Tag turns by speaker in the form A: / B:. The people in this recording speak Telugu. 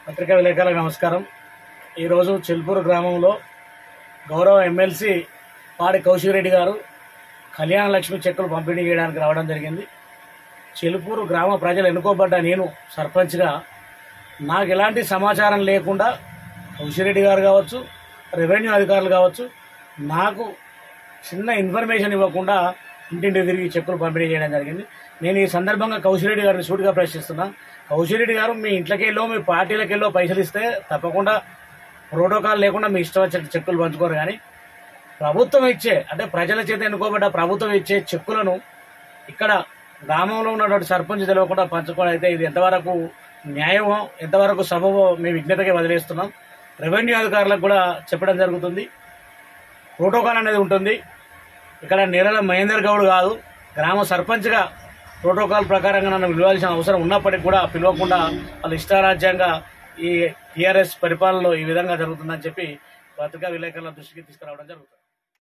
A: పత్రికా విలేకరులకు నమస్కారం ఈరోజు చిల్పూరు గ్రామంలో గౌరవ ఎమ్మెల్సీ పాడి కౌశిరెడ్డి గారు కళ్యాణ లక్ష్మి చెక్కులు పంపిణీ చేయడానికి రావడం జరిగింది చిలుపూరు గ్రామ ప్రజలు ఎన్నుకోబడ్డ నేను సర్పంచ్గా నాకు ఎలాంటి సమాచారం లేకుండా కౌశిరెడ్డి గారు కావచ్చు రెవెన్యూ అధికారులు కావచ్చు నాకు చిన్న ఇన్ఫర్మేషన్ ఇవ్వకుండా ఇంటింటి తిరిగి చెక్కులు పంపిణీ చేయడం జరిగింది నేను ఈ సందర్భంగా కౌశిరెడ్డి గారిని సూటిగా ప్రశ్నిస్తున్నా కౌశిరెడ్డి గారు మీ ఇంట్లోకెళ్ళో మీ పార్టీలకెళ్ళో పైసలు ఇస్తే తప్పకుండా ప్రోటోకాల్ లేకుండా మీ ఇష్టం వచ్చే చెక్కులు పంచుకోరు కానీ ప్రభుత్వం ఇచ్చే అంటే ప్రజల చేత ఎన్నుకోబడ్డ ప్రభుత్వం ఇచ్చే చెక్కులను ఇక్కడ గ్రామంలో ఉన్నటువంటి సర్పంచ్ తెలియకుండా పంచుకోవడం అయితే ఇది ఎంతవరకు న్యాయమో ఎంతవరకు సబబో మీ విజ్ఞతకే వదిలేస్తున్నాం రెవెన్యూ అధికారులకు కూడా చెప్పడం జరుగుతుంది ప్రోటోకాల్ అనేది ఉంటుంది ఇక్కడ నీరల మహేందర్ గౌడ్ కాదు గ్రామ సర్పంచ్గా ప్రోటోకాల్ ప్రకారంగా నన్ను పిలవాల్సిన అవసరం ఉన్నప్పటికీ కూడా పిలవకుండా వాళ్ళ ఇష్టారాజ్యంగా ఈ టీఆర్ఎస్ పరిపాలనలో ఈ విధంగా జరుగుతుందని చెప్పి పత్రికా విలేకరుల దృష్టికి తీసుకురావడం జరుగుతుంది